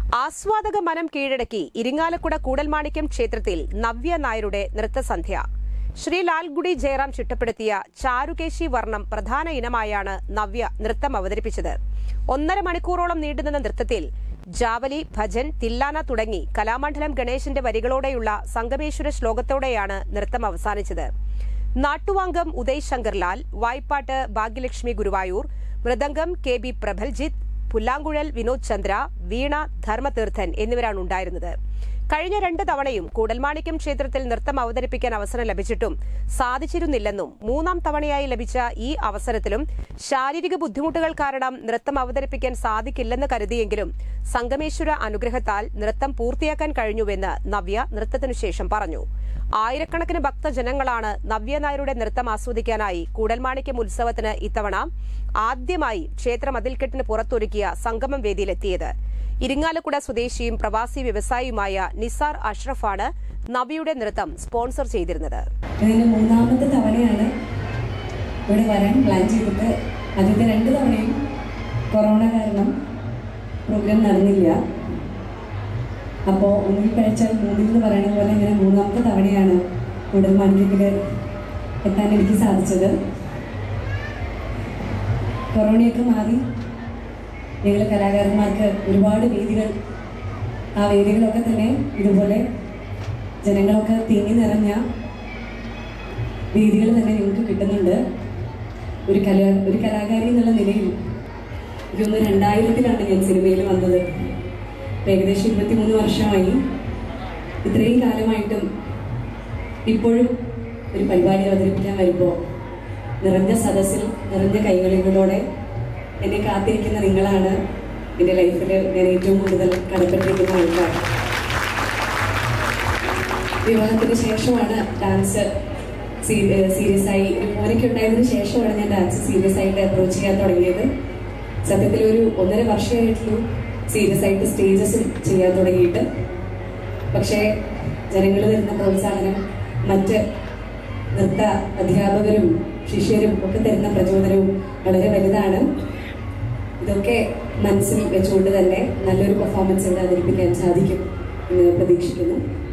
ആസ്വാദക മനം കീഴടക്കി ഇരിങ്ങാലക്കുട കൂടൽമാണിക്യം ക്ഷേത്രത്തിൽ നവ്യ നായരുടെ നൃത്തസന്ധ്യ ശ്രീ ലാൽഗുഡി ജയറാം ചിട്ടപ്പെടുത്തിയ ചാരുകേശി വർണ്ണം പ്രധാന ഇനമായാണ് നവ്യ നൃത്തം അവതരിപ്പിച്ചത് ഒന്നര മണിക്കൂറോളം നീണ്ടുനിന്ന നൃത്തത്തിൽ ജാവലി ഭജൻ തില്ലാന തുടങ്ങി കലാമണ്ഡലം ഗണേശന്റെ വരികളോടെയുള്ള സംഗമേശ്വര ശ്ലോകത്തോടെയാണ് നൃത്തം അവസാനിച്ചത് നാട്ടുവാങ്കം ഉദയ് ശങ്കർലാൽ വായ്പാട്ട് ഭാഗ്യലക്ഷ്മി ഗുരുവായൂർ മൃദംഗം കെ ബി പ്രഭൽജിത്ത് പുല്ലാങ്കുഴൽ വിനോദ് ചന്ദ്ര വീണ ധർമ്മതീർത്ഥൻ എന്നിവരാണ് ഉണ്ടായിരുന്നത് കഴിഞ്ഞ രണ്ട് തവണയും കൂടൽമാണിക്യം ക്ഷേത്രത്തിൽ നൃത്തം അവതരിപ്പിക്കാൻ അവസരം ലഭിച്ചിട്ടും സാധിച്ചിരുന്നില്ലെന്നും മൂന്നാം തവണയായി ലഭിച്ച ഈ അവസരത്തിലും ശാരീരിക ബുദ്ധിമുട്ടുകൾ കാരണം നൃത്തം അവതരിപ്പിക്കാൻ സാധിക്കില്ലെന്ന് കരുതിയെങ്കിലും സംഗമേശ്വര അനുഗ്രഹത്താൽ നൃത്തം പൂർത്തിയാക്കാൻ കഴിഞ്ഞുവെന്ന് നവ്യ നൃത്തത്തിനു ശേഷം പറഞ്ഞു ആയിരക്കണക്കിന് ഭക്തജനങ്ങളാണ് നവ്യ നായരുടെ നൃത്തം ആസ്വദിക്കാനായി കൂടൽമാണിക്യം ഉത്സവത്തിന് ഇത്തവണ ആദ്യമായി ക്ഷേത്ര മതിൽക്കെട്ടിന് പുറത്തൊരുക്കിയ സംഗമം വേദിയിലെത്തിയത് ഇരിങ്ങാലക്കുട സ്വദേശിയും പ്രവാസി വ്യവസായിയുമായ നിസാർ അഷ്റഫാണ് നവ്യയുടെ നൃത്തം സ്പോൺസർ ചെയ്തിരുന്നത് ഇതിന് മൂന്നാമത്തെ തവണയാണ് ഇവിടെ വരാൻ പ്ലാൻ ചെയ്തിട്ട് ആദ്യത്തെ രണ്ട് തവണയും കൊറോണ കാരണം പ്രോഗ്രാം നടന്നില്ല അപ്പോൾ ഒന്നിൽ കഴിച്ചാൽ മൂന്നിൽ എന്ന് പറയുന്ന പോലെ ഇങ്ങനെ മൂന്നാമത്തെ തവണയാണ് കൂടുതൽ മണിക്കത്തിൽ എത്താൻ എനിക്ക് സാധിച്ചത് കൊറോണയൊക്കെ മാറി ഞങ്ങൾ കലാകാരന്മാർക്ക് ഒരുപാട് വേദികൾ ആ വേദികളൊക്കെ തന്നെ ഇതുപോലെ ജനങ്ങളൊക്കെ തിങ്ങി നിറഞ്ഞ വേദികൾ തന്നെ ഞങ്ങൾക്ക് കിട്ടുന്നുണ്ട് ഒരു കല ഒരു കലാകാരി എന്നുള്ള നിലയിൽ ഇതൊന്ന് രണ്ടായിരത്തിലാണ് ഞാൻ സിനിമയിൽ വന്നത് ഇപ്പം ഏകദേശം ഇരുപത്തിമൂന്ന് വർഷമായി ഇത്രയും കാലമായിട്ടും ഇപ്പോഴും ഒരു പരിപാടി അവതരിപ്പിക്കാൻ വരുമ്പോൾ നിറഞ്ഞ സദസ്സിൽ നിറഞ്ഞ കൈകളികളോടെ എന്നെ കാത്തിരിക്കുന്ന നിങ്ങളാണ് എൻ്റെ ലൈഫിൽ ഞാൻ ഏറ്റവും കൂടുതൽ കടപ്പെട്ടിരിക്കുന്ന ആൾക്കാർ വിവാഹത്തിന് ശേഷമാണ് ഡാൻസ് സീരിയസ് ആയി ഒരു മോനൊക്കെ ഉണ്ടായതിനു ശേഷമാണ് ഞാൻ ഡാൻസ് സീരിയസ് ആയിട്ട് അപ്രോച്ച് ചെയ്യാൻ തുടങ്ങിയത് സത്യത്തിൽ ഒരു ഒന്നര വർഷമായിട്ടുള്ളൂ സീരിയസ് ആയിട്ട് സ്റ്റേജസ് ചെയ്യാൻ തുടങ്ങിയിട്ട് പക്ഷേ ജനങ്ങൾ തരുന്ന പ്രോത്സാഹനം മറ്റ് നൃത്ത അധ്യാപകരും ശിഷ്യരും ഒക്കെ തരുന്ന പ്രചോദനവും വളരെ വലുതാണ് ഇതൊക്കെ മനസ്സിൽ വെച്ചുകൊണ്ട് തന്നെ നല്ലൊരു പെർഫോമൻസ് ഇവിടെ അവതരിപ്പിക്കാൻ സാധിക്കും എന്ന് പ്രതീക്ഷിക്കുന്നു